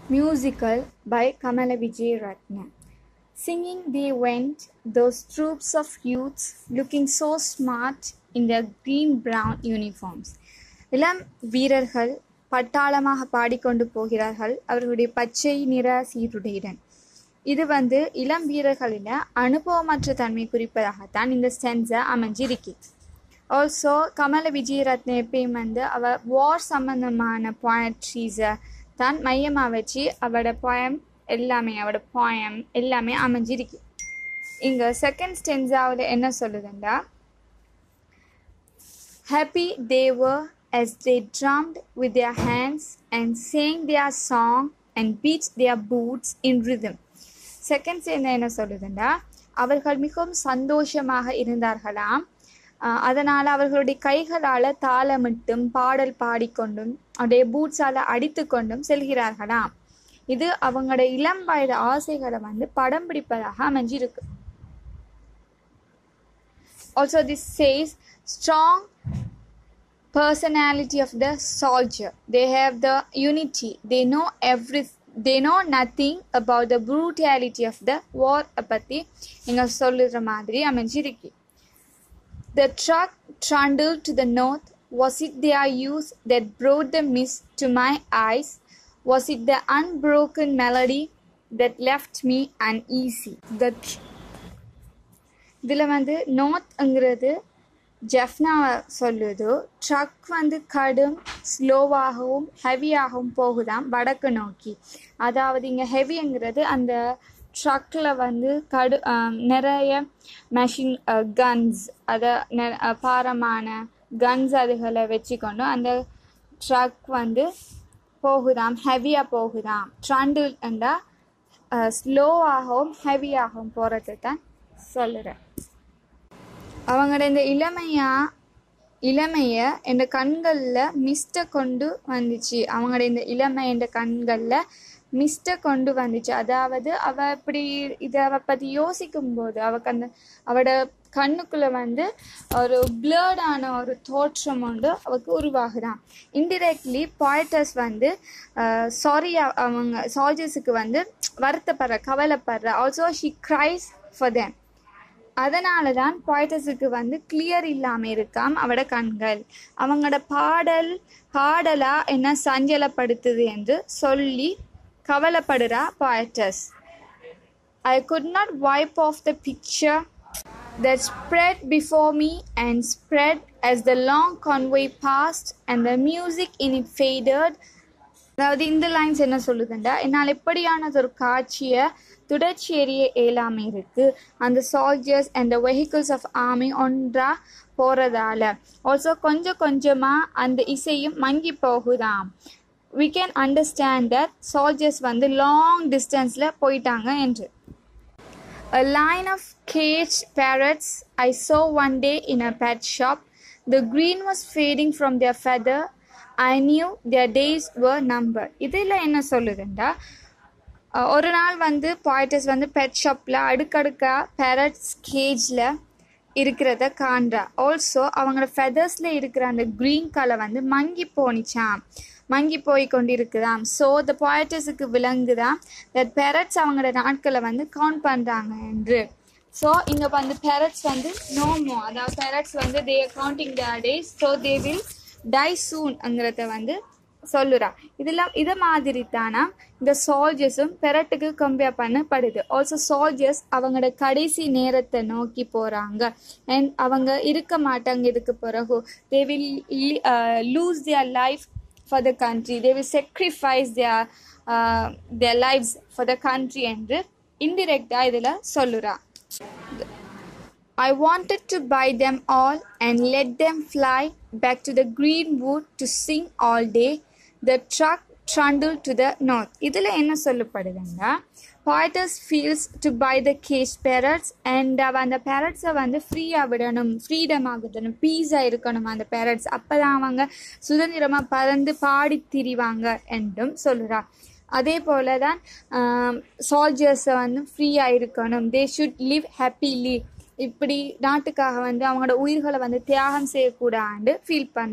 musical by Kamala Vijay Ratna. Singing they went, those troops of youths looking so smart in their green brown uniforms. இளம் வீரர்கள் பட்டாளமாக பாடிக்கொண்டு போகிறார்கள் அவர்களுடைய பச்சை நிற சீருடையுடன் இது வந்து இளம் வீரர்களின் அனுபவமற்ற தன்மை குறிப்பதாகத்தான் இந்த ஸ்டென்ஸை அமைஞ்சிருக்கு ஆல்சோ கமல விஜயரத்ன எப்பயும் வந்து அவ வார் சம்பந்தமான போயட்ரிஸை தான் மையமாக வச்சு அவட போயம் எல்லாமே அவட போயம் எல்லாமே அமைஞ்சிருக்கு இங்கே செகண்ட் ஸ்டென்ஸாவில் என்ன சொல்லுதுண்டா Happy they were as they drummed with their hands and sang their song and beat their boots in rhythm. Second சேர்ந்த என்ன சொல்லுதுண்டா அவர்கள் மிகவும் சந்தோஷமாக இருந்தார்களாம் ஆஹ் அதனால அவர்களுடைய கைகளால் தாளமிட்டும் பாடல் பாடிக்கொண்டும் அவருடைய பூட்ஸால் அடித்து கொண்டும் செல்கிறார்களாம் இது அவங்களோட இளம் வயது ஆசைகளை வந்து படம் பிடிப்பதாக அமைஞ்சிருக்கு also this says strong personality of the soldier they have the unity they know every they know nothing about the brutality of the war பத்தி இங்க சொல்லுற மாதிரி அமைஞ்சிருக்கு the truck trundled to the north was it their youth that brought the mist to my eyes was it the unbroken melody that left me uneasy the இதில் வந்து நார்த்ங்கிறது ஜெஃப்னா சொல்லுது drug வந்து கடும் ஸ்லோவாகவும் ஹெவியாகவும் போகுதாம் வடக்கு நோக்கி அதாவது இங்கே ஹெவிங்கிறது அந்த ட்ரக்கில் வந்து கடு ஆம், நிறைய மெஷின் கன்ஸ் அதை நெ- அஹ், பாரமான கன்ஸ் அதுகளை வச்சுக்கொண்டு அந்த ட்ரக் வந்து போகுதாம் ஹெவியாக போகுதாம் ட்ரண்டில் என்றால் ஸ்லோவாகவும் ஹெவியாகவும் போகிறது தான் சொல்லுறேன் அவங்களோட இந்த இளமையா இளமைய என்ற கண்களில் மிஸ்டை கொண்டு வந்துச்சு அவங்களோட இந்த இளமை என்ற கண்களில் மிஸ்டை கொண்டு வந்துச்சு அதாவது அவ இப்படி இதை அவ பற்றி யோசிக்கும் போது அவக்கு அந்த அவட கண்ணுக்குள்ள வந்து ஒரு பிளர்டான ஒரு தோற்றம் ஒன்று அவக்கு உருவாகுதான் இன்டிரெக்ட்லி பாய்டர்ஸ் வந்து சாரி அவங்க சால்ஜர்ஸுக்கு வந்து வருத்தப்படுற கவலைப்படுற also she cries for them அதனால தான் பாய்டஸுக்கு வந்து கிளியர் இல்லாமல் இருக்காம் அவட கண்கள் அவங்களோட பாடல் பாடலா என்ன சஞ்சலப்படுத்துது என்று சொல்லி கவலைப்படுறா பாய்டஸ் I could not wipe off the picture that spread before me and spread as the long convoy passed and the music in it faded அதாவது இந்த லைன்ஸ் என்ன சொல்லுதுண்டா என்னால் எப்படியானது ஒரு காட்சியை தொடர்ச்சி எறிய இயலாம இருக்கு அந்த சால்ஜர்ஸ் அண்ட் வெஹிக்கிள்ஸ் ஆஃப் ஆர்மி ஒன்றா போறதால ஆல்சோ கொஞ்சம் கொஞ்சமா அந்த இசையும் மங்கி போகுதாம் we can understand that soldiers வந்து லாங் டிஸ்டன்ஸில் போயிட்டாங்க என்று A line of caged parrots I saw one day in a pet shop. The green was fading from their feather. I knew their days were numbered. இதில் என்ன சொல்லுதுண்டா அஹ் ஒரு நாள் வந்து பாய்டஸ் வந்து பெட் ஷாப்பில் அடுக்கடுக்கா பேரட்ஸ் கேஜில் இருக்கிறத காண்றா ஆல்சோ அவங்களோட ஃபெதர்ஸில் இருக்கிற அந்த க்ரீன் கலர் வந்து மங்கி போனிச்சாம் மங்கி போய் கொண்டு இருக்குதாம் ஸோ த பாய்டஸுக்கு விளங்குதான் தட் பேரட்ஸ் அவங்களோட நாட்களை வந்து கவுண்ட் பண்ணுறாங்க என்று ஸோ இங்கே வந்து பேரட்ஸ் வந்து நோமோ அதாவது பேரட்ஸ் வந்து they counting the days so they will die சூன்ங்கிறத வந்து சொல்லுறா இதெல்லாம் இதை மாதிரி தானா இந்த சால்ஜர்ஸும் பெரட்டுக்கு கம்பேர் பண்ணப்படுது ஆல்சோ சால்ஜர்ஸ் அவங்களோட கடைசி நேரத்தை நோக்கி போகிறாங்க அண்ட் அவங்க இருக்க மாட்டாங்க இதுக்கு பிறகு they will lose their life for the country they will sacrifice their uh, their lives for the country என்று இன்டிரெக்டாக இதில் சொல்லுறா I wanted to buy them all and let them fly back to the green wood to sing all day. The truck trundled to the north. இதில் என்ன சொல்லப்படுதுன்னா பாய்டர்ஸ் feels to buy the case parrots and அவ அந்த பேரட்ஸை வந்து ஃப்ரீயாக விடணும் freedom ஆகணும் பீஸாக இருக்கணும் அந்த பேரட்ஸ் அப்போ தான் அவங்க சுதந்திரமாக பறந்து பாடி திரிவாங்க என்றும் சொல்கிறா அதே போல தான் சால்ஜர்ஸை வந்து ஃப்ரீயாக இருக்கணும் தே ஷுட் லிவ் ஹாப்பிலி இப்படி நாட்டுக்காக வந்து அவங்களோட உயிர்களை வந்து தியாகம் செய்யக்கூடாது ஃபீல் பண்ணுறா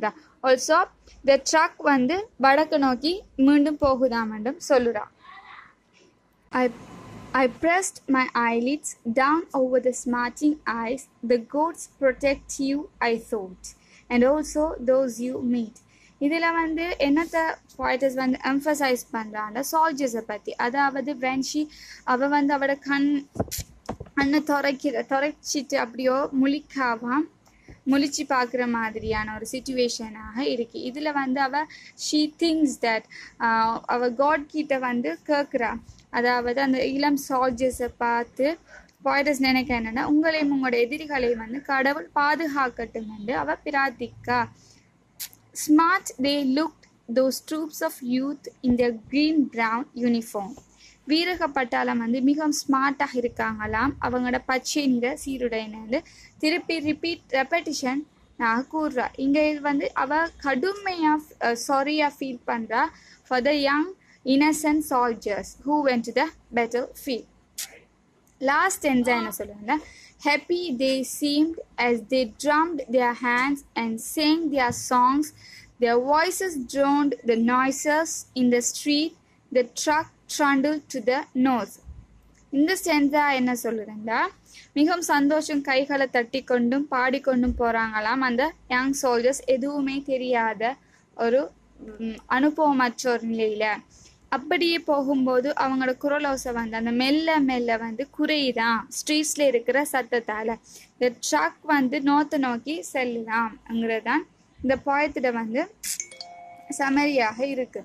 ஆல்சோ த ட்ரக் வந்து வடக்கு நோக்கி மீண்டும் போகுதாம் என்றும் சொல்லுறா I, I pressed my eyelids down over the smarting eyes. The goats protect you, I thought, and also those you meet. இதில் வந்து என்னத்தை பாய்டஸ் வந்து எம்ஃபசைஸ் பண்ணுறாங்க சால்ஜர்ஸை பற்றி அதாவது வென்ஷி அவள் வந்து அவட கண் கண்ணை துறைக்கிற துறைச்சிட்டு அப்படியோ முழிக்காவாம் முழிச்சு பார்க்குற மாதிரியான ஒரு சுச்சுவேஷனாக இருக்கு இதில் வந்து அவ ஷீ திங்ஸ் தட் அவ காட் கிட்ட வந்து கேட்குறா அதாவது அந்த இளம் சால்ஜர்ஸை பார்த்து பாய்டஸ் நினைக்க என்னன்னா உங்களையும் உங்களோட எதிரிகளையும் வந்து கடவுள் பாதுகாக்கட்டும் என்று அவ பிரார்த்திக்கா smart they look those troops of youth in the green brown uniform வீரக பட்டாளம் வந்து மிகவும் ஸ்மார்ட்டாக இருக்காங்களாம் அவங்களோட பச்சை நிற சீருடைன்னு திருப்பி ரிப்பீட் ரெப்படிஷன் நான் கூறுறா இங்கே வந்து அவ கடுமையாக சாரியாக ஃபீல் பண்ணுறா for the young innocent soldiers who went the better feel last என்ஜா என்ன சொல்லுவாங்க happy they seemed as they drummed their hands and sang their songs their voices drowned the noises in the street the truck trundled to the north இந்த ஸ்டென்ஸா என்ன சொல்லுறேன்டா மிகவும் சந்தோஷம் கைகளை தட்டி கொண்டும் பாடிக்கொண்டும் போறாங்களாம் அந்த யங் சோல்ஜர்ஸ் எதுவுமே தெரியாத ஒரு ம், அனுபவமற்ற ஒரு நிலையில அப்படியே போகும்போது அவங்களோட குரலோசை வந்து அந்த மெல்ல மெல்ல வந்து குறையுதான் ஸ்ட்ரீட்ஸ்ல இருக்கிற சத்தத்தால இந்த ட்ரக் வந்து நோத்த நோக்கி செல்லுதாம்ங்கிறது இந்த பாயத்திட வந்து சமரியாக இருக்கு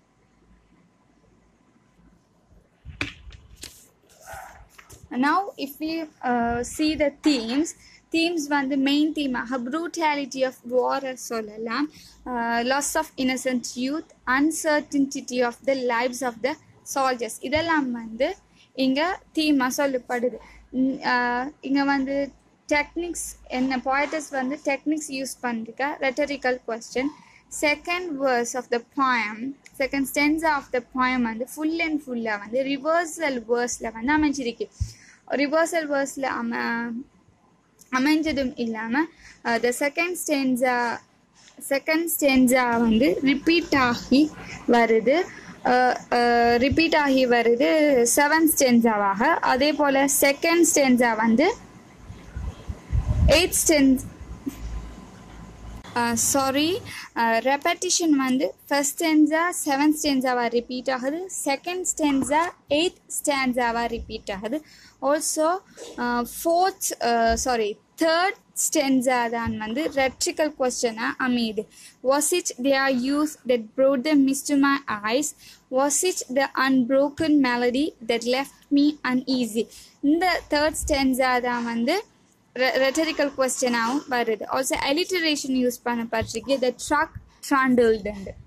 now if we uh, see the themes themes வந்து மெயின் தீமாக brutality of war சொல்லலாம் uh, loss of innocent youth uncertainty of the lives of the soldiers இதெல்லாம் வந்து இங்க தீமா சொல்லப்படுது உம், uh, இங்க வந்து டெக்னிக்ஸ் என்ன poetess வந்து டெக்னிக்ஸ் யூஸ் பண்ணிருக்க rhetorical question second verse of the poem second stanza of the poem வந்து ஃபுல் அண்ட் ஃபுல்லாக வந்து ரிவர்சல் வேர்ஸில் வந்து அமைஞ்சிருக்கு ரிவர்சல் வேர்ஸில் அம அமைஞ்சதும் இல்லாமல் த செகண்ட் ஸ்டென்ஸா செகண்ட் ஸ்டென்ஸா வந்து ரிப்பீட் ஆகி வருது ரிப்பீட் ஆகி வருது செவன்த் ஸ்டென்ஸாவாக அதே போல் செகண்ட் ஸ்டென்ஸா வந்து எயிட் ஸ்டென்ஸ் சாரி ரெப்படிஷன் வந்து ஃபர்ஸ்ட் ஸ்டென்ஸா செவன்த் ஸ்டென்ஸாவாக ரிப்பீட் ஆகுது செகண்ட் ஸ்டென்ஸா எயித் ஸ்டான்ஸாவாக ரிப்பீட் ஆகுது also fourth sorry third stanza தான் வந்து ரெட்ரிக்கல் கொஸ்டனாக அமையுது was it there use that brought the mist to my eyes was it the unbroken melody that left me uneasy இந்த third stanza தான் வந்து rhetorical question ஆகும் வருது ஆல்சோ alliteration யூஸ் பண்ணப்பட்டிருக்கு த ட்ரக் ட்ராண்டில்டு